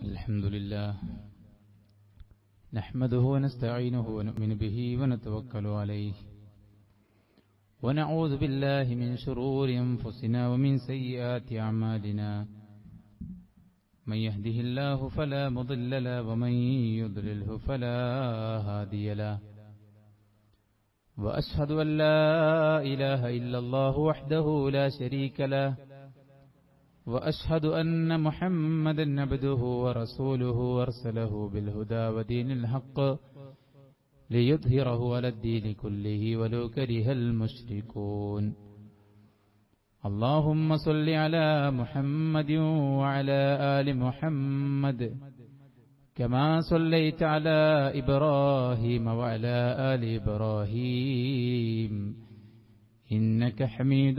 الحمد لله نحمده ونستعينه ونؤمن به ونتوكل عليه ونعوذ بالله من شرور أنفسنا ومن سيئات أعمالنا من يهده الله فلا مضل له ومن يضلله فلا هادي له وأشهد أن لا إله إلا الله وحده لا شريك له وأشهد أن محمدا عبده ورسوله أرسله بالهدى ودين الحق ليظهره على الدين كله ولو كره المشركون اللهم صل على محمد وعلى آل محمد كما صليت على إبراهيم وعلى آل إبراهيم إنك حميد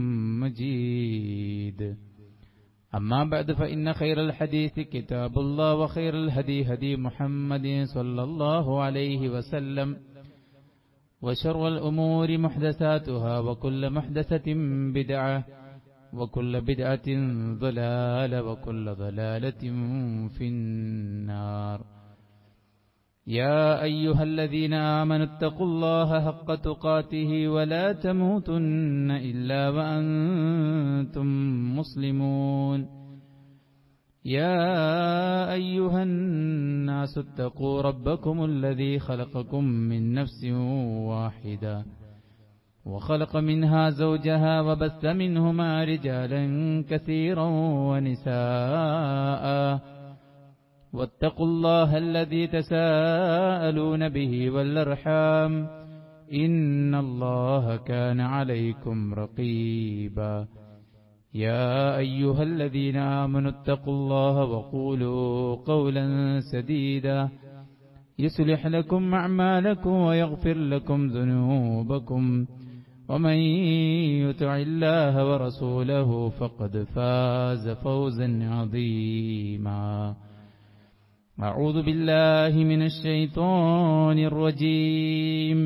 مجيد أما بعد فإن خير الحديث كتاب الله وخير الهدي هدي محمد صلى الله عليه وسلم وشر الأمور محدثاتها وكل محدثة بدعة وكل بدعة ضلالة وكل ضلالة في النار يا أيها الذين آمنوا اتقوا الله حق تقاته ولا تموتن إلا وأنتم مسلمون يا أيها الناس اتقوا ربكم الذي خلقكم من نفس واحدة وخلق منها زوجها وبث منهما رجالا كثيرا ونساء واتقوا الله الذي تساءلون به والأرحام إن الله كان عليكم رقيبا يا أيها الذين آمنوا اتقوا الله وقولوا قولا سديدا يصلح لكم أعمالكم ويغفر لكم ذنوبكم ومن يطع الله ورسوله فقد فاز فوزا عظيما أعوذ بالله من الشيطان الرجيم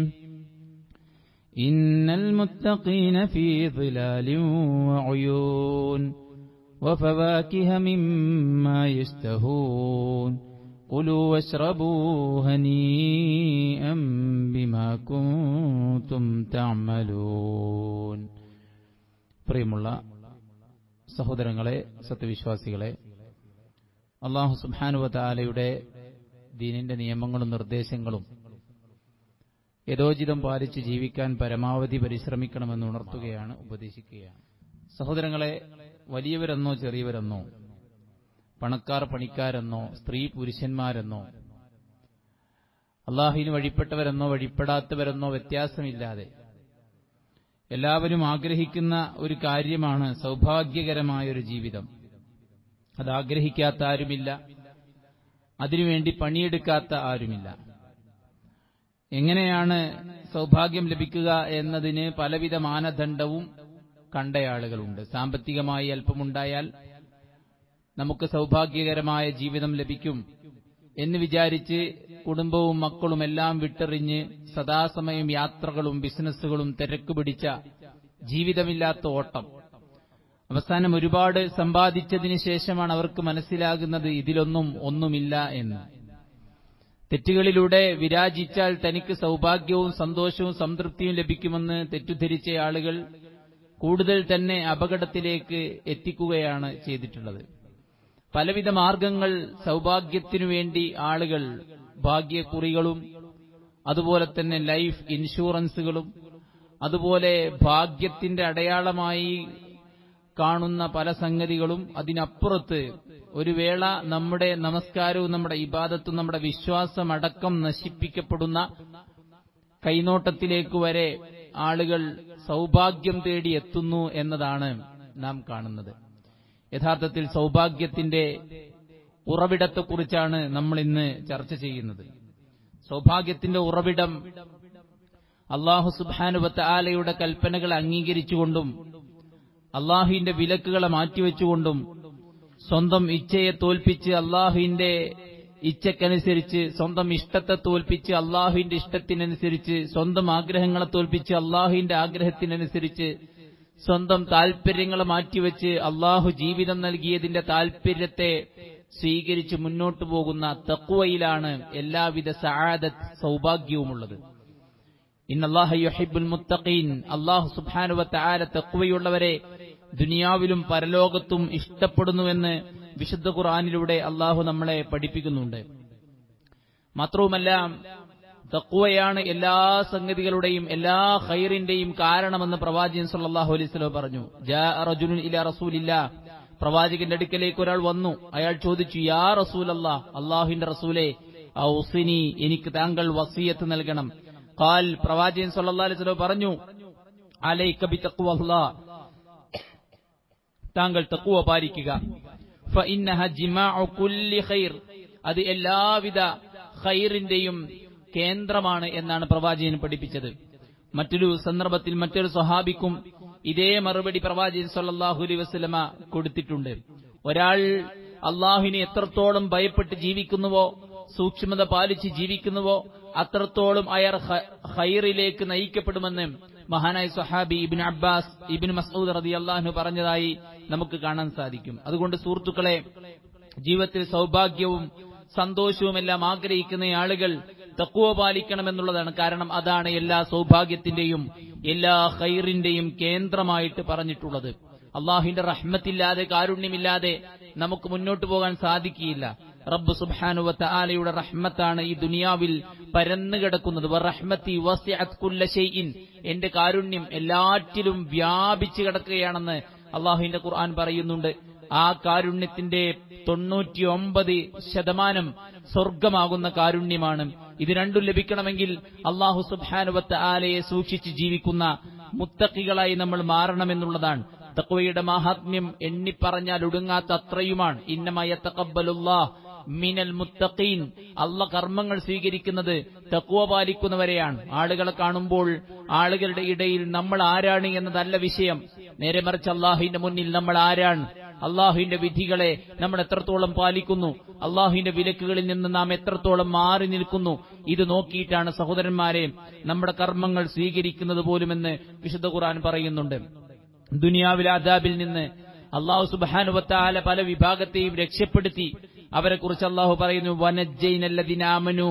إن المتقين في ظلال وعيون وفواكه مما يشتهون كلوا واشربوا هنيئا بما كنتم تعملون പ്രിയമുള്ള സഹോദരങ്ങളെ സത്യവിശ്വാസികളെ അള്ളാഹു സുബാനുവതാലയുടെ ദീനിന്റെ നിയമങ്ങളും നിർദ്ദേശങ്ങളും യഥോചിതം പാലിച്ച് ജീവിക്കാൻ പരമാവധി പരിശ്രമിക്കണമെന്ന് ഉണർത്തുകയാണ് ഉപദേശിക്കുകയാണ് സഹോദരങ്ങളെ വലിയവരെന്നോ ചെറിയവരെന്നോ പണക്കാർ പണിക്കാരെന്നോ സ്ത്രീ പുരുഷന്മാരെന്നോ അള്ളാഹുവിന് വഴിപ്പെട്ടവരെന്നോ വഴിപ്പെടാത്തവരെന്നോ വ്യത്യാസമില്ലാതെ എല്ലാവരും ആഗ്രഹിക്കുന്ന ഒരു കാര്യമാണ് സൗഭാഗ്യകരമായൊരു ജീവിതം അത് ആഗ്രഹിക്കാത്ത ആരുമില്ല അതിനുവേണ്ടി പണിയെടുക്കാത്ത ആരുമില്ല എങ്ങനെയാണ് സൗഭാഗ്യം ലഭിക്കുക എന്നതിന് പലവിധ മാനദണ്ഡവും കണ്ടയാളുകളുണ്ട് സാമ്പത്തികമായി അല്പമുണ്ടായാൽ നമുക്ക് സൗഭാഗ്യകരമായ ജീവിതം ലഭിക്കും എന്ന് വിചാരിച്ച് കുടുംബവും മക്കളും എല്ലാം വിട്ടെറിഞ്ഞ് സദാസമയം യാത്രകളും ബിസിനസ്സുകളും തിരക്ക് പിടിച്ച ജീവിതമില്ലാത്ത ഓട്ടം അവസാനം ഒരുപാട് സമ്പാദിച്ചതിന് ശേഷമാണ് അവർക്ക് മനസ്സിലാകുന്നത് ഇതിലൊന്നും ഒന്നുമില്ല എന്ന് തെറ്റുകളിലൂടെ വിരാജിച്ചാൽ തനിക്ക് സൗഭാഗ്യവും സന്തോഷവും സംതൃപ്തിയും ലഭിക്കുമെന്ന് തെറ്റുധരിച്ച ആളുകൾ കൂടുതൽ തന്നെ അപകടത്തിലേക്ക് എത്തിക്കുകയാണ് ചെയ്തിട്ടുള്ളത് പലവിധ മാർഗങ്ങൾ സൗഭാഗ്യത്തിനു വേണ്ടി ആളുകൾ ഭാഗ്യക്കുറികളും അതുപോലെ തന്നെ ലൈഫ് ഇൻഷുറൻസുകളും അതുപോലെ ഭാഗ്യത്തിന്റെ അടയാളമായി കാണുന്ന പല സംഗതികളും അതിനപ്പുറത്ത് ഒരു വേള നമ്മുടെ നമസ്കാരവും നമ്മുടെ ഇബാദത്തും നമ്മുടെ വിശ്വാസം അടക്കം നശിപ്പിക്കപ്പെടുന്ന കൈനോട്ടത്തിലേക്ക് വരെ ആളുകൾ സൗഭാഗ്യം തേടി എത്തുന്നു എന്നതാണ് നാം കാണുന്നത് യഥാർത്ഥത്തിൽ സൗഭാഗ്യത്തിന്റെ ഉറവിടത്തെക്കുറിച്ചാണ് നമ്മൾ ഇന്ന് ചർച്ച ചെയ്യുന്നത് സൗഭാഗ്യത്തിന്റെ ഉറവിടം അള്ളാഹു സുബാനുബത്ത് ആലയുടെ കൽപ്പനകൾ അംഗീകരിച്ചുകൊണ്ടും അള്ളാഹുവിന്റെ വിലക്കുകളെ മാറ്റിവെച്ചുകൊണ്ടും സ്വന്തം ഇച്ഛയെ തോൽപ്പിച്ച് അള്ളാഹുവിന്റെ ഇച്ഛക്കനുസരിച്ച് സ്വന്തം ഇഷ്ടത്തെ തോൽപ്പിച്ച് അള്ളാഹുവിന്റെ ഇഷ്ടത്തിനനുസരിച്ച് സ്വന്തം ആഗ്രഹങ്ങളെ തോൽപ്പിച്ച് അള്ളാഹുവിന്റെ ആഗ്രഹത്തിനനുസരിച്ച് സ്വന്തം താൽപര്യങ്ങളെ മാറ്റിവെച്ച് അള്ളാഹു ജീവിതം നൽകിയതിന്റെ താൽപര്യത്തെ സ്വീകരിച്ച് മുന്നോട്ടു പോകുന്ന തക്കുവയിലാണ് എല്ലാവിധ സആദത്ത് സൗഭാഗ്യവുമുള്ളത് ഇന്നല്ലാഹ യുഹിബ്ബുൽ മുത്തഖീൻ അല്ലാഹു സുബ്ഹാനഹു വ തആല തഖ്വയുള്ളവരെ ദുനിയാവിലും പരലോകത്തും ഇഷ്ടപ്പെടുന്നുവെന്ന് വിശുദ്ധ ഖുർആനിലൂടെ അള്ളാഹു നമ്മളെ പഠിപ്പിക്കുന്നുണ്ട് മാത്രവുമല്ല തക്വയാണ് എല്ലാ സംഗതികളുടെയും എല്ലാ ഖൈറിന്റെയും കാരണമെന്ന് പ്രവാചകൻ സല്ലല്ലാഹു അലൈഹി വസല്ലം പറഞ്ഞു ജാ റജുലുൻ ഇലാ റസൂലില്ല പ്രവാചകന്റെ അടുക്കലേക്ക് ഒരാൾ വന്നു അയാൾ ചോദിച്ചു യാ റസൂലല്ലാ അള്ളാഹുവിന്റെ റസൂലെ ഔസിനി എനിക്ക് താങ്കൾ വസിയത്ത് നൽകണം ഖാൽ പ്രവാചകൻ സല്ലല്ലാഹു അലൈഹി വസല്ലം പറഞ്ഞു അലൈക ബിതഖ്വല്ലാ താങ്കൾ തഖ്വ പാലിക്കുക ഫഇന്നഹ ജിമാഉ കുല്ലി ഖൈർ അത് എല്ലാവിധ ഖൈറിന്റെയും കേന്ദ്രമാണ് എന്നാണ് പ്രവാചകൻ പഠിപ്പിച്ചത് മറ്റൊരു സന്ദർഭത്തിൽ മറ്റൊരു സ്വഹാബിക്കും ഇതേ മറുപടി പ്രവാചകൻ സല്ലല്ലാഹു അലൈഹി വസല്ലമ കൊടുത്തിട്ടുണ്ട് ഒരാൾ അള്ളാഹുവിനെ എത്രത്തോളം ഭയപ്പെട്ട് ജീവിക്കുന്നുവോ സൂക്ഷ്മത പാലിച്ച് ജീവിക്കുന്നുവോ അത്രത്തോളം അയാൾ ഖൈറിലേക്ക് നയിക്കപ്പെടുമെന്ന് മഹാനായ സ്വഹാബി ഇബിൻ അബ്ബാസ് ഇബിൻ മസൂദ് റതി അള്ളാഹു പറഞ്ഞതായി നമുക്ക് കാണാൻ സാധിക്കും അതുകൊണ്ട് സുഹൃത്തുക്കളെ ജീവിതത്തിൽ സൗഭാഗ്യവും സന്തോഷവുമെല്ലാം ആഗ്രഹിക്കുന്ന ആളുകൾ തക്കുവ പാലിക്കണമെന്നുള്ളതാണ് കാരണം അതാണ് എല്ലാ സൗഭാഗ്യത്തിന്റെയും എല്ലാ ഖൈറിന്റെയും കേന്ദ്രമായിട്ട് പറഞ്ഞിട്ടുള്ളത് അള്ളാഹുവിന്റെ റഹ്മത്തില്ലാതെ കാരുണ്യമില്ലാതെ നമുക്ക് മുന്നോട്ട് പോകാൻ സാധിക്കുകയില്ല റബ്ബ് സുബ്ഹാനുവത്ത ആലയുടെ റഹ്മത്താണ് ഈ ദുനിയാവിൽ പരന്നു കിടക്കുന്നത് റഹ്മത്തി എന്റെ കാരുണ്യം എല്ലാറ്റിലും വ്യാപിച്ചു കിടക്കുകയാണെന്ന് അള്ളാഹുവിന്റെ ഖുർആൻ പറയുന്നുണ്ട് ആ കാരുണ്യത്തിന്റെ തൊണ്ണൂറ്റിയൊമ്പത് ശതമാനം സ്വർഗമാകുന്ന കാരുണ്യമാണ് ഇത് രണ്ടും ലഭിക്കണമെങ്കിൽ അള്ളാഹു സുബാനുവത്ത ആലയെ സൂക്ഷിച്ച് ജീവിക്കുന്ന മുത്തക്കികളായി നമ്മൾ മാറണമെന്നുള്ളതാണ് തക്വയുടെ മാഹാത്മ്യം എണ്ണിപ്പറഞ്ഞാൽ ഒടുങ്ങാത്ത അത്രയുമാണ് ഇന്നമായ തക്കബലുല്ലാ മിനൽ മുത്തഖീൻ അള്ള കർമ്മങ്ങൾ സ്വീകരിക്കുന്നത് തക്കുവ പാലിക്കുന്നവരെയാണ് ആളുകളെ കാണുമ്പോൾ ആളുകളുടെ ഇടയിൽ നമ്മൾ ആരാണ് എന്നതല്ല വിഷയം നേരെ മറിച്ച് അള്ളാഹുവിന്റെ മുന്നിൽ നമ്മൾ ആരാണ് അള്ളാഹുവിന്റെ വിധികളെ നമ്മൾ എത്രത്തോളം പാലിക്കുന്നു അള്ളാഹുവിന്റെ വിലക്കുകളിൽ നിന്ന് നാം എത്രത്തോളം മാറി നിൽക്കുന്നു ഇത് നോക്കിയിട്ടാണ് സഹോദരന്മാരെ നമ്മുടെ കർമ്മങ്ങൾ സ്വീകരിക്കുന്നത് പോലുമെന്ന് വിശുദ്ധ ഖുർആൻ പറയുന്നുണ്ട് ദുനിയാവിലെ അദാബിൽ നിന്ന് അള്ളാഹു സുബാനുവത്താല പല വിഭാഗത്തെയും രക്ഷപ്പെടുത്തി അവരെ കുറിച്ച് അള്ളാഹു പറയുന്നു വനജൈനല്ലതിനാമനു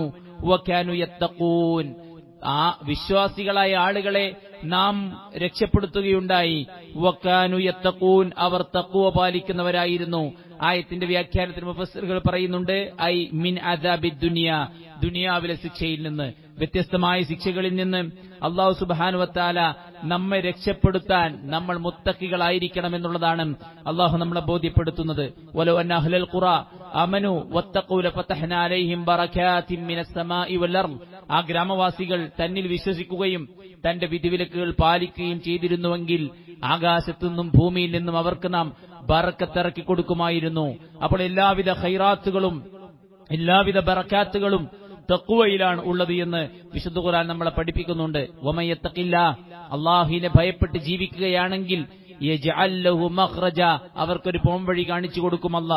യത്തഖൂൻ ആ വിശ്വാസികളായ ആളുകളെ നാം രക്ഷപ്പെടുത്തുകയുണ്ടായി വക്കാനു യത്തഖൂൻ അവർ തക്കുവ പാലിക്കുന്നവരായിരുന്നു ആയത്തിന്റെ വ്യാഖ്യാനത്തിൽ മുഫസ്സിറുകൾ പറയുന്നുണ്ട് ഐ മിൻ അദാബി ദുനിയ ദുനിയാവിലെ ശിക്ഷയിൽ നിന്ന് വ്യത്യസ്തമായ ശിക്ഷകളിൽ നിന്ന് അള്ളാഹു സുബാനുവത്താല നമ്മെ രക്ഷപ്പെടുത്താൻ നമ്മൾ മുത്തക്കികളായിരിക്കണം എന്നുള്ളതാണ് അള്ളാഹു നമ്മളെ ബോധ്യപ്പെടുത്തുന്നത് വലോ അന്നഹ്ലൽ ഖുറ അമനു വത്തഖൂല ഫതഹ്ന അലൈഹിം ബറകാതിൻ മിനസ് സമാഇ വൽ അർദ് ആ ഗ്രാമവാസികൾ തന്നിൽ വിശ്വസിക്കുകയും തന്റെ വിധിവിലക്കുകൾ പാലിക്കുകയും ചെയ്തിരുന്നുവെങ്കിൽ ആകാശത്തു നിന്നും ഭൂമിയിൽ നിന്നും അവർക്ക് നാം ബറക്കത്തിറക്കി കൊടുക്കുമായിരുന്നു അപ്പോൾ എല്ലാവിധ ഖൈറാത്തുകളും എല്ലാവിധ ബറക്കാത്തുകളും തക്കുവയിലാണ് ഉള്ളത് എന്ന് വിശുദ്ധ ഖുർആൻ നമ്മളെ പഠിപ്പിക്കുന്നുണ്ട് വമയത്തക്കില്ല അള്ളാഹിനെ ഭയപ്പെട്ട് ജീവിക്കുകയാണെങ്കിൽ അവർക്കൊരു പോംവഴി കാണിച്ചു കൊടുക്കുമല്ല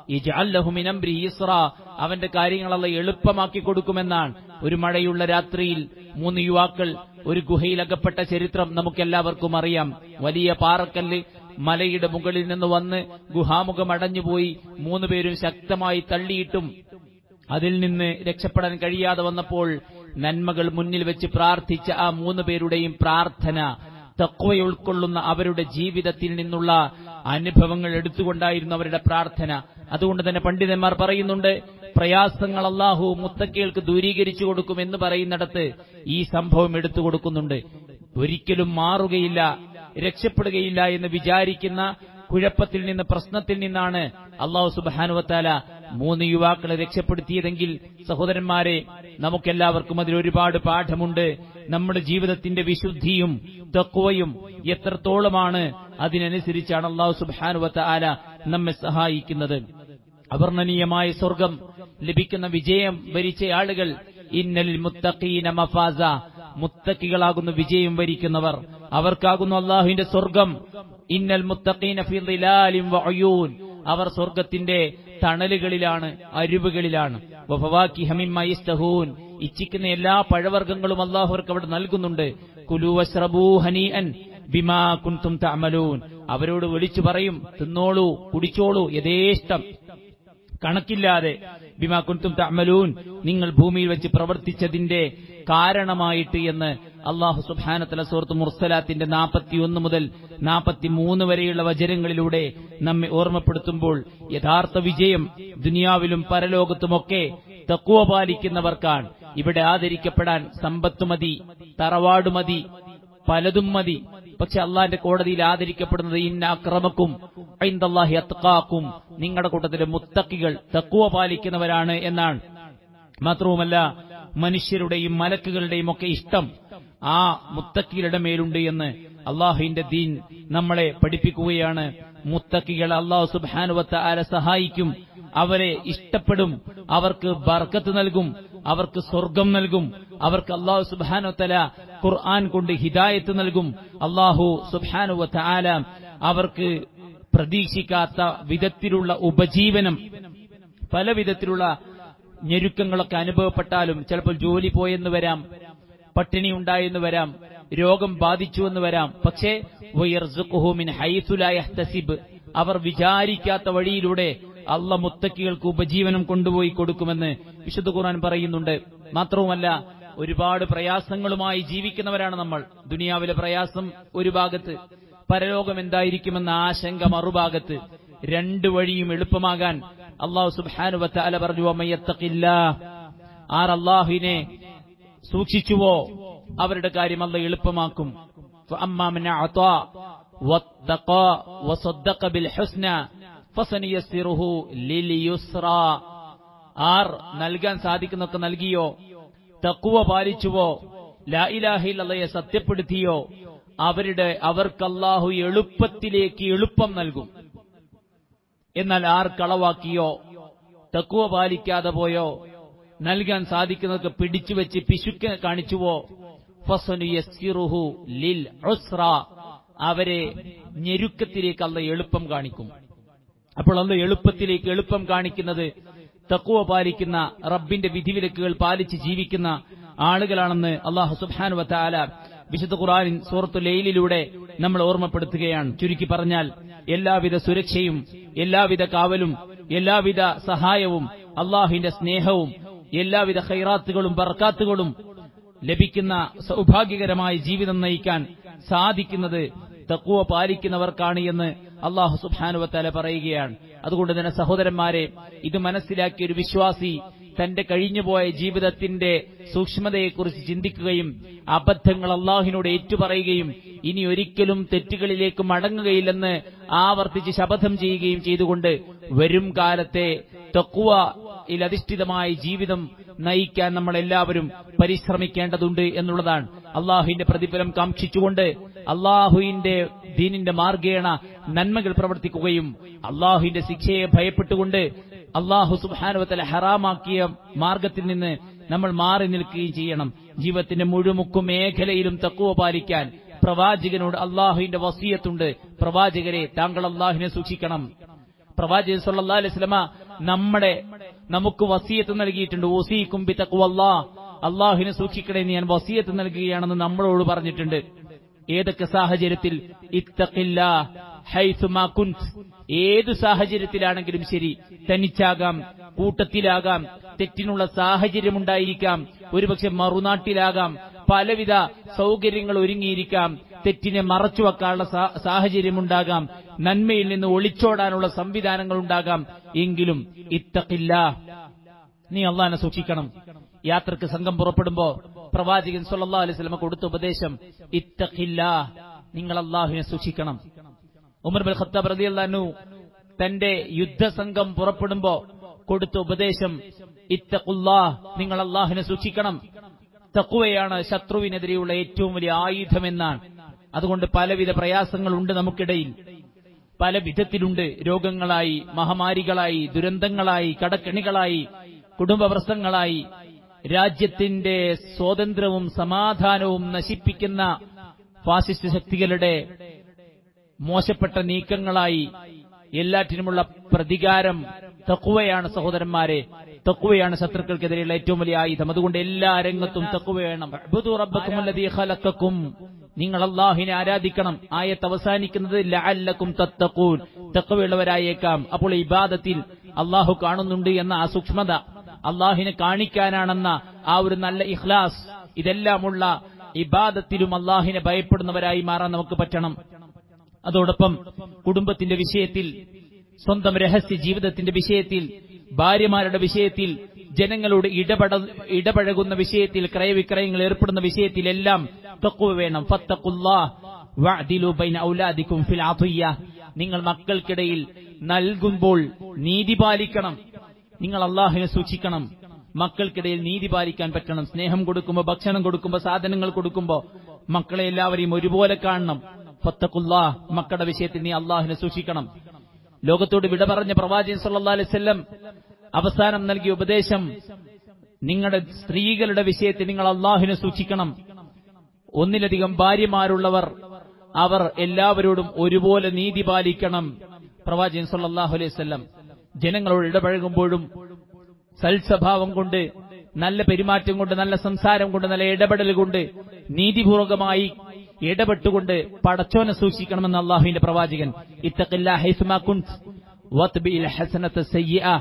അവന്റെ കാര്യങ്ങളല്ല എളുപ്പമാക്കി കൊടുക്കുമെന്നാണ് ഒരു മഴയുള്ള രാത്രിയിൽ മൂന്ന് യുവാക്കൾ ഒരു ഗുഹയിൽ അകപ്പെട്ട ചരിത്രം നമുക്കെല്ലാവർക്കും അറിയാം വലിയ പാറക്കല്ല് മലയുടെ മുകളിൽ നിന്ന് വന്ന് ഗുഹാമുഖം അടഞ്ഞുപോയി മൂന്നുപേരും ശക്തമായി തള്ളിയിട്ടും അതിൽ നിന്ന് രക്ഷപ്പെടാൻ കഴിയാതെ വന്നപ്പോൾ നന്മകൾ മുന്നിൽ വെച്ച് പ്രാർത്ഥിച്ച ആ മൂന്ന് പേരുടെയും പ്രാർത്ഥന തക്വ ഉൾക്കൊള്ളുന്ന അവരുടെ ജീവിതത്തിൽ നിന്നുള്ള അനുഭവങ്ങൾ എടുത്തുകൊണ്ടായിരുന്നു അവരുടെ പ്രാർത്ഥന അതുകൊണ്ട് തന്നെ പണ്ഡിതന്മാർ പറയുന്നുണ്ട് പ്രയാസങ്ങൾ അള്ളാഹു മുത്തക്കൾക്ക് ദൂരീകരിച്ചു കൊടുക്കും എന്ന് പറയുന്നിടത്ത് ഈ സംഭവം എടുത്തു കൊടുക്കുന്നുണ്ട് ഒരിക്കലും മാറുകയില്ല രക്ഷപ്പെടുകയില്ല എന്ന് വിചാരിക്കുന്ന കുഴപ്പത്തിൽ നിന്ന് പ്രശ്നത്തിൽ നിന്നാണ് അള്ളാഹു സുബാനുവത്താല മൂന്ന് യുവാക്കളെ രക്ഷപ്പെടുത്തിയതെങ്കിൽ സഹോദരന്മാരെ നമുക്കെല്ലാവർക്കും അതിൽ ഒരുപാട് പാഠമുണ്ട് നമ്മുടെ ജീവിതത്തിന്റെ വിശുദ്ധിയും തക്കുവയും എത്രത്തോളമാണ് അതിനനുസരിച്ചാണ് അള്ളാഹു സുബാനുവത്ത ആല നമ്മെ സഹായിക്കുന്നത് അവർണ്ണനീയമായ സ്വർഗം ലഭിക്കുന്ന വിജയം വരിച്ച ആളുകൾ ഇന്നലിൽ മുത്തഖീന മഫാസ മുത്തക്കികളാകുന്ന വിജയം വരിക്കുന്നവർ അവർക്കാകുന്നു അള്ളാഹുവിന്റെ സ്വർഗം ഇന്നൽ മുത്തഖീന ഫി ളിലാലിൻ വഅയൂൻ അവർ സ്വർഗത്തിന്റെ തണലുകളിലാണ് അരുവുകളിലാണ് വഫവാകിഹ മിമ്മ യസ്തഹൂൻ ഇച്ഛിക്കുന്ന എല്ലാ പഴവർഗ്ഗങ്ങളും അള്ളാഹു അവർക്ക് അവിടെ നൽകുന്നുണ്ട് കുലു വശ്രബൂ ഹനീഅൻ ബിമാ കുൻതും തഅമലൂൻ അവരോട് വിളിച്ചു പറയും തിന്നോളൂ കുടിച്ചോളൂ യഥേഷ്ടം കണക്കില്ലാതെ ബിമാ കുൻതും തഅമലൂൻ നിങ്ങൾ ഭൂമിയിൽ വെച്ച് പ്രവർത്തിച്ചതിന്റെ കാരണമായിട്ട് എന്ന് അള്ളാഹു സുബ്ഹാനത്തല സൂറത്ത് മുർസലാത്തിന്റെ നാൽപ്പത്തിയൊന്ന് മുതൽ നാൽപ്പത്തിമൂന്ന് വരെയുള്ള വചനങ്ങളിലൂടെ നമ്മെ ഓർമ്മപ്പെടുത്തുമ്പോൾ യഥാർത്ഥ വിജയം ദുനിയാവിലും പരലോകത്തുമൊക്കെ തക്കുവ പാലിക്കുന്നവർക്കാണ് ഇവിടെ ആദരിക്കപ്പെടാൻ സമ്പത്ത് മതി തറവാട് മതി പലതും മതി പക്ഷെ അള്ളാന്റെ കോടതിയിൽ ആദരിക്കപ്പെടുന്നത് ഇന്ന അക്രമക്കും ഐന്ദല്ലാഹി അത്കാക്കും നിങ്ങളുടെ കൂട്ടത്തിലെ മുത്തക്കികൾ തക്കുവ പാലിക്കുന്നവരാണ് എന്നാണ് മാത്രവുമല്ല മനുഷ്യരുടെയും മലക്കുകളുടെയും ഒക്കെ ഇഷ്ടം ആ മുത്തക്കികളുടെ മേലുണ്ട് എന്ന് അള്ളാഹുവിന്റെ ദീൻ നമ്മളെ പഠിപ്പിക്കുകയാണ് മുത്തക്കികൾ അള്ളാഹു സുബാനുവത്ത ആരെ സഹായിക്കും അവരെ ഇഷ്ടപ്പെടും അവർക്ക് ബർക്കത്ത് നൽകും അവർക്ക് സ്വർഗം നൽകും അവർക്ക് അള്ളാഹു സുബാനുത്തല ഖുർആൻ കൊണ്ട് ഹിദായത്ത് നൽകും അള്ളാഹു സുബാനുവത്ത ആല അവർക്ക് പ്രതീക്ഷിക്കാത്ത വിധത്തിലുള്ള ഉപജീവനം പല വിധത്തിലുള്ള ഞെരുക്കങ്ങളൊക്കെ അനുഭവപ്പെട്ടാലും ചിലപ്പോൾ ജോലി പോയെന്ന് വരാം പട്ടിണി ഉണ്ടായെന്ന് വരാം രോഗം ബാധിച്ചു എന്ന് വരാം പക്ഷേ വയർസുഖുഹുമിൻ ഹൈസുലാ യഹ്തസിബ് അവർ വിചാരിക്കാത്ത വഴിയിലൂടെ അള്ള മുത്തക്കികൾക്ക് ഉപജീവനം കൊണ്ടുപോയി കൊടുക്കുമെന്ന് വിശുദ്ധ ഖുർആൻ പറയുന്നുണ്ട് മാത്രവുമല്ല ഒരുപാട് പ്രയാസങ്ങളുമായി ജീവിക്കുന്നവരാണ് നമ്മൾ ദുനിയാവിലെ പ്രയാസം ഒരു ഭാഗത്ത് പരലോകം എന്തായിരിക്കുമെന്ന ആശങ്ക മറുഭാഗത്ത് രണ്ട് വഴിയും എളുപ്പമാകാൻ അള്ളാഹു സുബ്ഹാനു വത്തആല പറഞ്ഞു അമ്മയത്തക്കില്ല ആർ അള്ളാഹുവിനെ സൂക്ഷിച്ചുവോ അവരുടെ കാര്യം അല്ല എളുപ്പമാക്കും فأما من أعطى واتقى وصدق بالحسنى فسنيسره لليسرى ആർ നൽകാൻ സാധിക്കുന്നൊക്കെ നൽകിയോ തക്കുവ പാലിച്ചുവോ ലാ ഇലാഹില്ലയെ സത്യപ്പെടുത്തിയോ അവരുടെ അവർക്ക് അല്ലാഹു എളുപ്പത്തിലേക്ക് എളുപ്പം നൽകും എന്നാൽ ആർ കളവാക്കിയോ തക്കുവ പാലിക്കാതെ പോയോ നൽകാൻ സാധിക്കുന്നതൊക്കെ പിടിച്ചു വെച്ച് പിശുക്ക് കാണിച്ചുവോ ഫസനു യസ്സിറുഹു ലിൽ ഉസ്ര അവരെ ഞെരുക്കത്തിലേക്ക് അല്ല എളുപ്പം കാണിക്കും അപ്പോൾ അല്ല എളുപ്പത്തിലേക്ക് എളുപ്പം കാണിക്കുന്നത് തക്കുവ പാലിക്കുന്ന റബ്ബിന്റെ വിധിവിലക്കുകൾ പാലിച്ച് ജീവിക്കുന്ന ആളുകളാണെന്ന് അള്ളാഹു സുബ്ഹാനു വത്താല വിശുദ്ധ ഖുറാനിൻ സൂറത്തു ലൈലിലൂടെ നമ്മൾ ഓർമ്മപ്പെടുത്തുകയാണ് ചുരുക്കി പറഞ്ഞാൽ എല്ലാവിധ സുരക്ഷയും എല്ലാവിധ കാവലും എല്ലാവിധ സഹായവും അള്ളാഹുവിന്റെ സ്നേഹവും എല്ലാവിധ ഖൈറാത്തുകളും ബർക്കാത്തുകളും ലഭിക്കുന്ന സൗഭാഗ്യകരമായ ജീവിതം നയിക്കാൻ സാധിക്കുന്നത് തക്കുവ പാലിക്കുന്നവർക്കാണ് എന്ന് അള്ളാഹു സുബാനുവത്താല പറയുകയാണ് അതുകൊണ്ട് തന്നെ സഹോദരന്മാരെ ഇത് മനസ്സിലാക്കിയ ഒരു വിശ്വാസി തന്റെ കഴിഞ്ഞുപോയ ജീവിതത്തിന്റെ സൂക്ഷ്മതയെക്കുറിച്ച് ചിന്തിക്കുകയും അബദ്ധങ്ങൾ അള്ളാഹിനോട് ഏറ്റുപറയുകയും ഇനി ഒരിക്കലും തെറ്റുകളിലേക്ക് മടങ്ങുകയില്ലെന്ന് ആവർത്തിച്ച് ശപഥം ചെയ്യുകയും ചെയ്തുകൊണ്ട് വരും കാലത്തെ തക്കുവ അധിഷ്ഠിതമായ ജീവിതം നയിക്കാൻ നമ്മൾ എല്ലാവരും പരിശ്രമിക്കേണ്ടതുണ്ട് എന്നുള്ളതാണ് അള്ളാഹുവിന്റെ പ്രതിഫലം കാക്ഷിച്ചുകൊണ്ട് അള്ളാഹുവിന്റെ ദീനിന്റെ മാർഗേണ നന്മകൾ പ്രവർത്തിക്കുകയും അള്ളാഹുവിന്റെ ശിക്ഷയെ ഭയപ്പെട്ടുകൊണ്ട് അള്ളാഹു സുബാനുവത്തല ഹറാമാക്കിയ മാർഗത്തിൽ നിന്ന് നമ്മൾ മാറി നിൽക്കുകയും ചെയ്യണം ജീവിതത്തിന്റെ മുഴുമുക്കും മേഖലയിലും തക്കുവ പാലിക്കാൻ പ്രവാചകനോട് അള്ളാഹുവിന്റെ വസീയത്തുണ്ട് പ്രവാചകരെ താങ്കൾ അള്ളാഹുവിനെ സൂക്ഷിക്കണം പ്രവാചകൻ സല്ലല്ലാഹു അലൈഹി വസല്ലമ നമ്മുടെ നമുക്ക് വസീയത്ത് നൽകിയിട്ടുണ്ട് ഓസീക്കും ബി തഖ്വല്ലാ അള്ളാഹുവിനെ സൂക്ഷിക്കണേ എന്ന് ഞാൻ വസീയത്ത് നൽകുകയാണെന്ന് നമ്മളോട് പറഞ്ഞിട്ടുണ്ട് ഏതൊക്കെ സാഹചര്യത്തിൽ ഇത്തഖില്ലാ ഹൈസുമാ കുൻത് ഏത് സാഹചര്യത്തിലാണെങ്കിലും ശരി തനിച്ചാകാം കൂട്ടത്തിലാകാം തെറ്റിനുള്ള സാഹചര്യമുണ്ടായിരിക്കാം ഒരുപക്ഷെ മറുനാട്ടിലാകാം പലവിധ സൗകര്യങ്ങൾ ഒരുങ്ങിയിരിക്കാം തെറ്റിനെ മറച്ചുവെക്കാനുള്ള സാഹചര്യമുണ്ടാകാം നന്മയിൽ നിന്ന് ഒളിച്ചോടാനുള്ള സംവിധാനങ്ങൾ ഉണ്ടാകാം എങ്കിലും ഇത്തക്കില്ല നീ അള്ളാഹിനെ സൂക്ഷിക്കണം യാത്രക്ക് സംഘം പുറപ്പെടുമ്പോ പ്രവാചകൻ സല്ലാ അലൈഹി സ്വലമ കൊടുത്ത ഉപദേശം ഇത്തക്കില്ല നിങ്ങൾ അള്ളാഹുവിനെ സൂക്ഷിക്കണം ഉമർ ബൽ ഖത്താബ് റതി അള്ളഹാനു തന്റെ യുദ്ധസംഘം പുറപ്പെടുമ്പോ കൊടുത്ത ഉപദേശം ഇത്തഖുല്ലാ നിങ്ങൾ അള്ളാഹുവിനെ സൂക്ഷിക്കണം തക്കുവയാണ് ശത്രുവിനെതിരെയുള്ള ഏറ്റവും വലിയ ആയുധമെന്നാണ് അതുകൊണ്ട് പലവിധ പ്രയാസങ്ങളുണ്ട് നമുക്കിടയിൽ പല വിധത്തിലുണ്ട് രോഗങ്ങളായി മഹാമാരികളായി ദുരന്തങ്ങളായി കടക്കെണികളായി കുടുംബ പ്രശ്നങ്ങളായി രാജ്യത്തിന്റെ സ്വാതന്ത്ര്യവും സമാധാനവും നശിപ്പിക്കുന്ന ഫാസിസ്റ്റ് ശക്തികളുടെ മോശപ്പെട്ട നീക്കങ്ങളായി എല്ലാറ്റിനുമുള്ള പ്രതികാരം തക്കുവയാണ് സഹോദരന്മാരെ തക്കുവയാണ് ശത്രുക്കൾക്കെതിരെയുള്ള ഏറ്റവും വലിയ ആയുധം അതുകൊണ്ട് എല്ലാ രംഗത്തും തക്കുവ വേണം ഖലക്കും നിങ്ങൾ അള്ളാഹിനെ ആരാധിക്കണം ആയത്ത് അവസാനിക്കുന്നത് ലഅല്ലക്കും തത്തക്കൂൻ തക്കവയുള്ളവരായേക്കാം അപ്പോൾ ഇബാദത്തിൽ അള്ളാഹു കാണുന്നുണ്ട് എന്ന ആ സൂക്ഷ്മത അള്ളാഹിനെ കാണിക്കാനാണെന്ന ആ ഒരു നല്ല ഇഖ്ലാസ് ഇതെല്ലാമുള്ള ഇബാദത്തിലും അള്ളാഹിനെ ഭയപ്പെടുന്നവരായി മാറാൻ നമുക്ക് പറ്റണം അതോടൊപ്പം കുടുംബത്തിന്റെ വിഷയത്തിൽ സ്വന്തം രഹസ്യ ജീവിതത്തിന്റെ വിഷയത്തിൽ ഭാര്യമാരുടെ വിഷയത്തിൽ ജനങ്ങളോട് ഇടപെട ഇടപഴകുന്ന വിഷയത്തിൽ ക്രയവിക്രയങ്ങൾ ഏർപ്പെടുന്ന വിഷയത്തിലെല്ലാം തക്കുവ വേണം ഫത്തഖുല്ലാഹ് വഅദിലു ബൈന ഔലാദിക്കും ഫിൽ അദിയ്യ നിങ്ങൾ മക്കൾക്കിടയിൽ നൽകുമ്പോൾ നീതി പാലിക്കണം നിങ്ങൾ അള്ളാഹുവിനെ സൂക്ഷിക്കണം മക്കൾക്കിടയിൽ നീതി പാലിക്കാൻ പറ്റണം സ്നേഹം കൊടുക്കുമ്പോൾ ഭക്ഷണം കൊടുക്കുമ്പോൾ സാധനങ്ങൾ കൊടുക്കുമ്പോൾ മക്കളെ എല്ലാവരെയും ഒരുപോലെ കാണണം ഫത്തഖുല്ലാ മക്കളുടെ വിഷയത്തിൽ നീ അള്ളാഹുവിനെ സൂക്ഷിക്കണം ലോകത്തോട് വിട പറഞ്ഞ പ്രവാചകൻ സല്ലല്ലാഹു അലൈഹി വസല്ലം അവസാനം നൽകിയ ഉപദേശം നിങ്ങളുടെ സ്ത്രീകളുടെ വിഷയത്തിൽ നിങ്ങൾ അള്ളാഹുവിനെ സൂക്ഷിക്കണം ഒന്നിലധികം ഭാര്യമാരുള്ളവർ അവർ എല്ലാവരോടും ഒരുപോലെ നീതി പാലിക്കണം പ്രവാചകൻ സല്ലല്ലാഹു അലൈഹി വസല്ലം ജനങ്ങളോട് ഇടപഴകുമ്പോഴും സൽസ്വഭാവം കൊണ്ട് നല്ല പെരുമാറ്റം കൊണ്ട് നല്ല സംസാരം കൊണ്ട് നല്ല ഇടപെടൽ കൊണ്ട് നീതിപൂർവകമായി ഇടപെട്ടുകൊണ്ട് പടച്ചോനെ സൂക്ഷിക്കണമെന്ന് അള്ളാഹുവിന്റെ പ്രവാചകൻ ഇത്തഖില്ലാ ഹൈസുമാ കുൻത് വത്ബിൽ ഹസനത സയ്യിഅ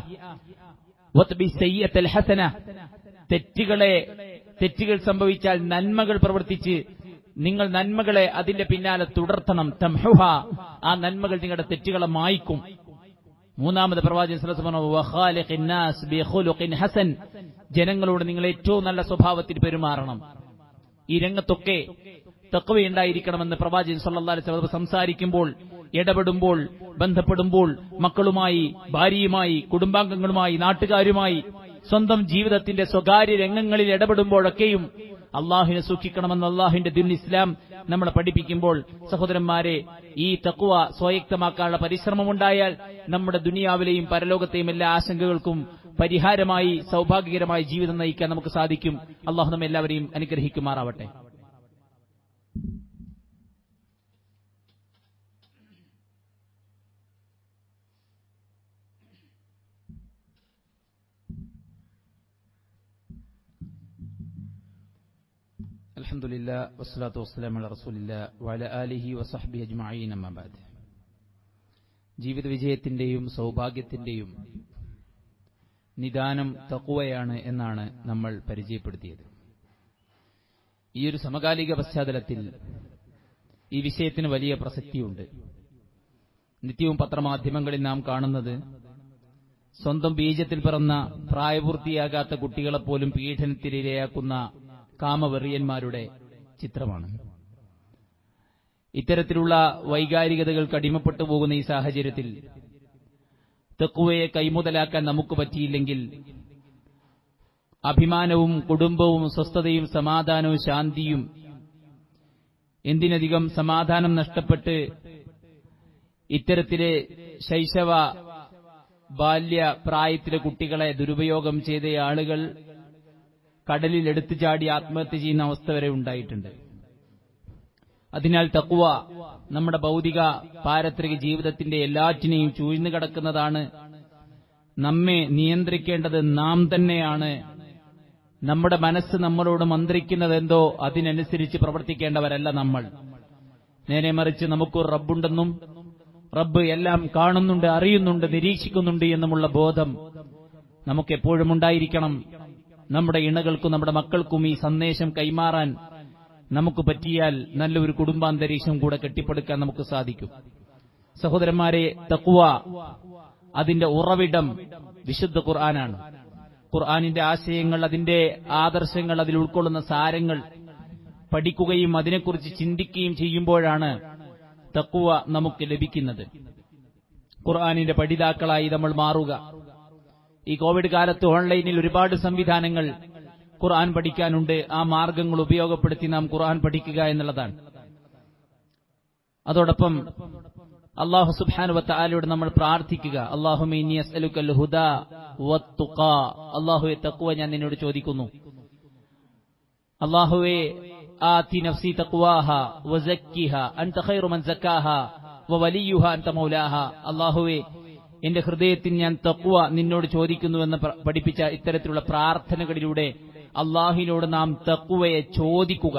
വത്ബി സയ്യിഅത്തൽ ഹസന തെറ്റുകളെ തെറ്റുകൾ സംഭവിച്ചാൽ നന്മകൾ പ്രവർത്തിച്ച് നിങ്ങൾ നന്മകളെ അതിന്റെ പിന്നാലെ തുടർത്തണം തംഹുഹ ആ നന്മകൾ നിങ്ങളുടെ തെറ്റുകളെ മായ്ക്കും മൂന്നാമത് പ്രവാചകൻ സല്ലല്ലാഹു അലൈഹി വസല്ലം വഖാലിഖിൻ നാസ് ബിഖുലുഖിൻ ഹസൻ ജനങ്ങളോട് നിങ്ങൾ ഏറ്റവും നല്ല സ്വഭാവത്തിൽ പെരുമാറണം ഈ രംഗത്തൊക്കെ തക്കവയുണ്ടായിരിക്കണമെന്ന് പ്രവാചകൻ സല്ലല്ലാഹു അലൈഹി വസല്ലം സംസാരിക്കുമ്പോൾ ഇടപെടുമ്പോൾ ബന്ധപ്പെടുമ്പോൾ മക്കളുമായി ഭാര്യയുമായി കുടുംബാംഗങ്ങളുമായി നാട്ടുകാരുമായി സ്വന്തം ജീവിതത്തിന്റെ സ്വകാര്യ രംഗങ്ങളിൽ ഇടപെടുമ്പോഴൊക്കെയും അള്ളാഹുവിനെ സൂക്ഷിക്കണമെന്ന് അള്ളാഹുവിന്റെ ദിൻ ഇസ്ലാം നമ്മളെ പഠിപ്പിക്കുമ്പോൾ സഹോദരന്മാരെ ഈ തക്കുവ സ്വായക്തമാക്കാനുള്ള പരിശ്രമമുണ്ടായാൽ നമ്മുടെ ദുനിയാവിലെയും പരലോകത്തെയും എല്ലാ ആശങ്കകൾക്കും പരിഹാരമായി സൗഭാഗ്യകരമായ ജീവിതം നയിക്കാൻ നമുക്ക് സാധിക്കും അള്ളാഹു നമ്മെ എല്ലാവരെയും അനുഗ്രഹിക്കുമാറാവട്ടെ الحمد لله والصلاة والسلام على رسول الله وعلى آله وصحبه أجمعين أما بعد ജീവിത വിജയത്തിന്റെയും സൗഭാഗ്യത്തിന്റെയും നിദാനം തക്കുവയാണ് എന്നാണ് നമ്മൾ പരിചയപ്പെടുത്തിയത് ഈ ഒരു സമകാലിക പശ്ചാത്തലത്തിൽ ഈ വിഷയത്തിന് വലിയ പ്രസക്തിയുണ്ട് നിത്യവും പത്രമാധ്യമങ്ങളിൽ നാം കാണുന്നത് സ്വന്തം ബീജത്തിൽ പിറന്ന പ്രായപൂർത്തിയാകാത്ത കുട്ടികളെപ്പോലും പീഡനത്തിനിരയാക്കുന്ന കാമവെറിയന്മാരുടെ ചിത്രമാണ് ഇത്തരത്തിലുള്ള വൈകാരികതകൾക്ക് അടിമപ്പെട്ടു പോകുന്ന ഈ സാഹചര്യത്തിൽ തെക്കുവയെ കൈമുതലാക്കാൻ നമുക്ക് പറ്റിയില്ലെങ്കിൽ അഭിമാനവും കുടുംബവും സ്വസ്ഥതയും സമാധാനവും ശാന്തിയും എന്തിനധികം സമാധാനം നഷ്ടപ്പെട്ട് ഇത്തരത്തിലെ ശൈശവ ബാല്യ പ്രായത്തിലെ കുട്ടികളെ ദുരുപയോഗം ചെയ്ത ആളുകൾ കടലിൽ എടുത്തു ചാടി ആത്മഹത്യ ചെയ്യുന്ന അവസ്ഥ വരെ ഉണ്ടായിട്ടുണ്ട് അതിനാൽ തക്കുവ നമ്മുടെ ഭൗതിക പാരത്രിക ജീവിതത്തിന്റെ എല്ലാറ്റിനെയും ചൂഴ്ന്നു കിടക്കുന്നതാണ് നമ്മെ നിയന്ത്രിക്കേണ്ടത് നാം തന്നെയാണ് നമ്മുടെ മനസ്സ് നമ്മളോട് മന്ത്രിക്കുന്നതെന്തോ അതിനനുസരിച്ച് പ്രവർത്തിക്കേണ്ടവരല്ല നമ്മൾ നേരെ മറിച്ച് നമുക്കൊരു റബ്ബുണ്ടെന്നും റബ്ബ് എല്ലാം കാണുന്നുണ്ട് അറിയുന്നുണ്ട് നിരീക്ഷിക്കുന്നുണ്ട് എന്നുമുള്ള ബോധം നമുക്കെപ്പോഴും ഉണ്ടായിരിക്കണം നമ്മുടെ ഇണകൾക്കും നമ്മുടെ മക്കൾക്കും ഈ സന്ദേശം കൈമാറാൻ നമുക്ക് പറ്റിയാൽ നല്ലൊരു കുടുംബാന്തരീക്ഷം കൂടെ കെട്ടിപ്പടുക്കാൻ നമുക്ക് സാധിക്കും സഹോദരന്മാരെ തക്കുവ അതിന്റെ ഉറവിടം വിശുദ്ധ ഖുർആനാണ് ഖുർആാനിന്റെ ആശയങ്ങൾ അതിന്റെ ആദർശങ്ങൾ അതിൽ ഉൾക്കൊള്ളുന്ന സാരങ്ങൾ പഠിക്കുകയും അതിനെക്കുറിച്ച് ചിന്തിക്കുകയും ചെയ്യുമ്പോഴാണ് തക്കുവ നമുക്ക് ലഭിക്കുന്നത് ഖുർആാനിന്റെ പഠിതാക്കളായി നമ്മൾ മാറുക ഈ കോവിഡ് കാലത്ത് ഓൺലൈനിൽ ഒരുപാട് സംവിധാനങ്ങൾ ഖുർആൻ പഠിക്കാനുണ്ട് ആ മാർഗങ്ങൾ ഉപയോഗപ്പെടുത്തി നാം ഖുർആൻ പഠിക്കുക എന്നുള്ളതാണ് അതോടൊപ്പം അള്ളാഹു സുബാനുവത്ത ആലയോട് നമ്മൾ പ്രാർത്ഥിക്കുക അള്ളാഹുവെ തക്കുവ ഞാൻ നിന്നോട് ചോദിക്കുന്നു അള്ളാഹുവെ ആത്തി നഫ്സി തക്വാഹ വസക്കിഹ അൻത ഖൈറു മൻ സക്കാഹ വവലിയുഹ അൻത മൗലാഹ അള്ളാഹുവെ എന്റെ ഹൃദയത്തിൽ ഞാൻ തക്വ നിന്നോട് ചോദിക്കുന്നുവെന്ന് പഠിപ്പിച്ച ഇത്തരത്തിലുള്ള പ്രാർത്ഥനകളിലൂടെ അള്ളാഹിനോട് നാം തക്വയെ ചോദിക്കുക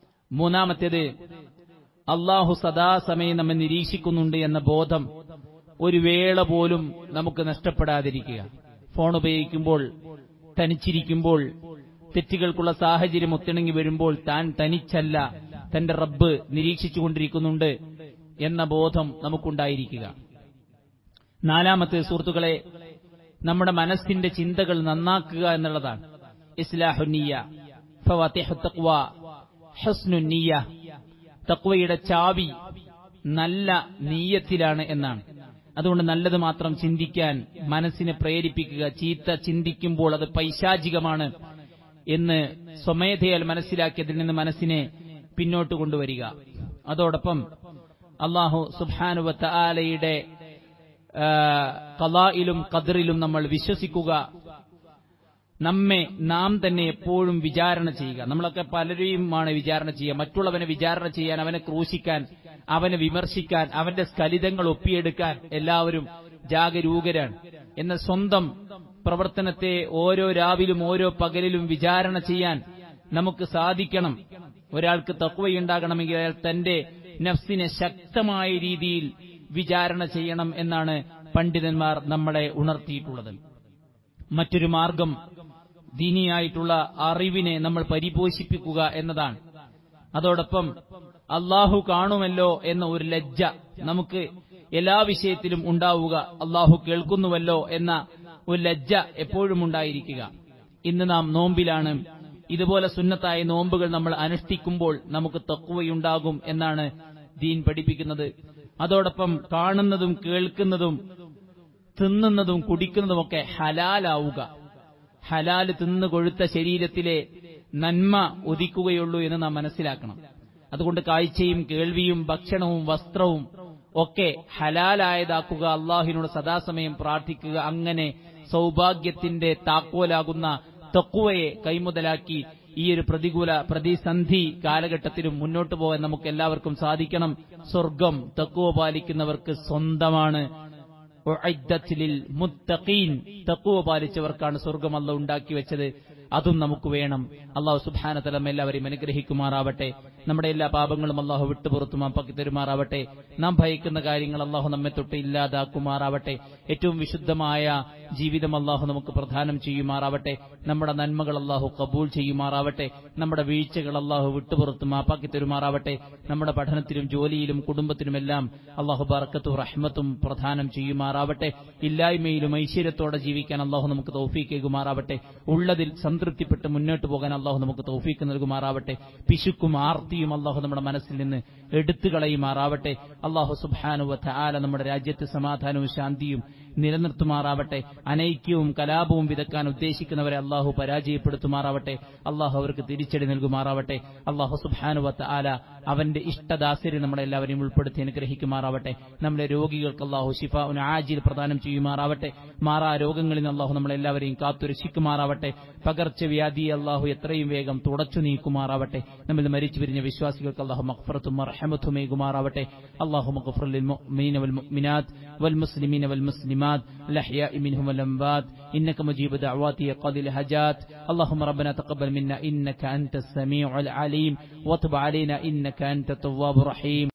മൂന്നാമത്തേത് അള്ളാഹു സദാസമയം നമ്മെ നിരീക്ഷിക്കുന്നുണ്ട് എന്ന ബോധം ഒരു വേള പോലും നമുക്ക് നഷ്ടപ്പെടാതിരിക്കുക ഫോൺ ഉപയോഗിക്കുമ്പോൾ തനിച്ചിരിക്കുമ്പോൾ തെറ്റുകൾക്കുള്ള സാഹചര്യം ഒത്തിണങ്ങി വരുമ്പോൾ താൻ തനിച്ചല്ല തന്റെ റബ്ബ് നിരീക്ഷിച്ചുകൊണ്ടിരിക്കുന്നുണ്ട് എന്ന ബോധം നമുക്കുണ്ടായിരിക്കുക നാലാമത്തെ സുഹൃത്തുക്കളെ നമ്മുടെ മനസ്സിന്റെ ചിന്തകൾ നന്നാക്കുക എന്നുള്ളതാണ് ഇസ്ലാഹുന്നിയ ഫവാത്തിഹുത്തഖ്വ ഹസ്നുന്നിയ തക്വയുടെ ചാവി നല്ല നീയത്തിലാണ് എന്നാണ് അതുകൊണ്ട് നല്ലത് മാത്രം ചിന്തിക്കാൻ മനസ്സിനെ പ്രേരിപ്പിക്കുക ചീത്ത ചിന്തിക്കുമ്പോൾ അത് പൈശാചികമാണ് എന്ന് സ്വമേധയാൽ മനസ്സിലാക്കിയതിൽ നിന്ന് മനസ്സിനെ പിന്നോട്ട് കൊണ്ടുവരിക അതോടൊപ്പം അള്ളാഹു സുബാനുവത്ത ആലയുടെ കലായിലും കദറിലും നമ്മൾ വിശ്വസിക്കുക നമ്മെ നാം തന്നെ എപ്പോഴും വിചാരണ ചെയ്യുക നമ്മളൊക്കെ പലരെയുമാണ് വിചാരണ ചെയ്യുക മറ്റുള്ളവനെ വിചാരണ ചെയ്യാൻ അവനെ ക്രൂശിക്കാൻ അവനെ വിമർശിക്കാൻ അവന്റെ സ്ഖലിതങ്ങൾ ഒപ്പിയെടുക്കാൻ എല്ലാവരും ജാഗരൂകരാണ് എന്ന സ്വന്തം പ്രവർത്തനത്തെ ഓരോ രാവിലും ഓരോ പകലിലും വിചാരണ ചെയ്യാൻ നമുക്ക് സാധിക്കണം ഒരാൾക്ക് തക്വയുണ്ടാകണമെങ്കിൽ അയാൾ തന്റെ നഫ്സിനെ ശക്തമായ രീതിയിൽ വിചാരണ ചെയ്യണം എന്നാണ് പണ്ഡിതന്മാർ നമ്മളെ ഉണർത്തിയിട്ടുള്ളത് മറ്റൊരു മാർഗം ദീനിയായിട്ടുള്ള അറിവിനെ നമ്മൾ പരിപോഷിപ്പിക്കുക എന്നതാണ് അതോടൊപ്പം അള്ളാഹു കാണുമല്ലോ എന്ന ഒരു ലജ്ജ നമുക്ക് എല്ലാ വിഷയത്തിലും ഉണ്ടാവുക അള്ളാഹു കേൾക്കുന്നുവല്ലോ എന്ന ഒരു ലജ്ജ എപ്പോഴും ഉണ്ടായിരിക്കുക ഇന്ന് നാം നോമ്പിലാണ് ഇതുപോലെ സുന്നത്തായ നോമ്പുകൾ നമ്മൾ അനുഷ്ഠിക്കുമ്പോൾ നമുക്ക് തക്കുവയുണ്ടാകും എന്നാണ് ദീൻ പഠിപ്പിക്കുന്നത് അതോടൊപ്പം കാണുന്നതും കേൾക്കുന്നതും തിന്നുന്നതും കുടിക്കുന്നതുമൊക്കെ ഹലാലാവുക ഹലാല് തിന്നു കൊഴുത്ത ശരീരത്തിലെ നന്മ ഉദിക്കുകയുള്ളൂ എന്ന് നാം മനസ്സിലാക്കണം അതുകൊണ്ട് കാഴ്ചയും കേൾവിയും ഭക്ഷണവും വസ്ത്രവും ഒക്കെ ഹലാലായതാക്കുക അള്ളാഹിനോട് സദാസമയം പ്രാർത്ഥിക്കുക അങ്ങനെ സൗഭാഗ്യത്തിന്റെ താക്കോലാകുന്ന തക്കുവയെ കൈമുതലാക്കി ഈ ഒരു പ്രതികൂല പ്രതിസന്ധി കാലഘട്ടത്തിലും മുന്നോട്ട് പോകാൻ നമുക്ക് എല്ലാവർക്കും സാധിക്കണം സ്വർഗം തക്കുവ പാലിക്കുന്നവർക്ക് സ്വന്തമാണ് മുത്തഖീൻ തക്കുവ പാലിച്ചവർക്കാണ് സ്വർഗം അല്ല ഉണ്ടാക്കി വെച്ചത് അതും നമുക്ക് വേണം അള്ളാഹു സുബാനതലം എല്ലാവരെയും അനുഗ്രഹിക്കുമാറാവട്ടെ നമ്മുടെ എല്ലാ പാപങ്ങളും അള്ളാഹു വിട്ടുപുറത്തു മാപ്പാക്കി തരുമാറാവട്ടെ നാം ഭയക്കുന്ന കാര്യങ്ങൾ അള്ളാഹു നമ്മെ തൊട്ട് ഇല്ലാതാക്കുമാറാവട്ടെ ഏറ്റവും വിശുദ്ധമായ ജീവിതം അള്ളാഹു നമുക്ക് പ്രദാനം ചെയ്യുമാറാവട്ടെ നമ്മുടെ നന്മകൾ അള്ളാഹു കബൂൾ ചെയ്യുമാറാവട്ടെ നമ്മുടെ വീഴ്ചകൾ അള്ളാഹു വിട്ടുപുറത്ത് മാപ്പാക്കി തരുമാറാവട്ടെ നമ്മുടെ പഠനത്തിലും ജോലിയിലും കുടുംബത്തിലുമെല്ലാം അള്ളാഹു ബർക്കത്തും റഹ്മത്തും പ്രദാനം ചെയ്യുമാറാവട്ടെ ഇല്ലായ്മയിലും ഐശ്വര്യത്തോടെ ജീവിക്കാൻ അള്ളാഹു നമുക്ക് തൗഫീക്കേകുമാറാവട്ടെ ഉള്ളതിൽ സംതൃപ്തിപ്പെട്ട് മുന്നോട്ട് പോകാൻ അള്ളാഹു നമുക്ക് തൗഫീക്ക് നൽകുമാറാവട്ടെ പിശുക്കും ആർത്തിയും അള്ളാഹു നമ്മുടെ മനസ്സിൽ നിന്ന് എടുത്തു കളയുമാറാവട്ടെ അള്ളാഹു സുബാനുവത്ത ആല നമ്മുടെ രാജ്യത്ത് സമാധാനവും ശാന്തിയും നിലനിർത്തുമാറാവട്ടെ അനൈക്യവും കലാപവും വിതക്കാൻ ഉദ്ദേശിക്കുന്നവരെ അള്ളാഹു പരാജയപ്പെടുത്തുമാറാവട്ടെ അള്ളാഹു അവർക്ക് തിരിച്ചടി നൽകുമാറാവട്ടെ അള്ളാഹു സുബാനുവത്ത ആല അവന്റെ ഇഷ്ടദാസരെ നമ്മളെല്ലാവരെയും ഉൾപ്പെടുത്തി അനുഗ്രഹിക്കുമാറാവട്ടെ നമ്മുടെ രോഗികൾക്ക് അള്ളാഹു ഷിഫ ആജിൽ പ്രദാനം ചെയ്യുമാറാവട്ടെ മാറാ രോഗങ്ങളിൽ നിന്ന് അള്ളാഹു നമ്മളെല്ലാവരെയും കാത്തുരക്ഷിക്കുമാറാവട്ടെ പകർച്ചവ്യാധിയെ അള്ളാഹു എത്രയും വേഗം തുടച്ചു നീക്കുമാറാവട്ടെ നമ്മൾ മരിച്ചു പിരിഞ്ഞ വിശ്വാസികൾക്ക് അള്ളാഹു മഖ്ഫറത്തും റഹമത്തുമേകുമാറാവട്ടെ അള്ളാഹു മഖ്ഫർ للمؤمنين والمؤمنات والمسلمين والمسلمات الأحياء منهم والأموات إنك مجيب دعوات قاضي الحاجات اللهم ربنا تقبل منا إنك أنت السميع العليم وتب علينا إنك أنت التواب الرحيم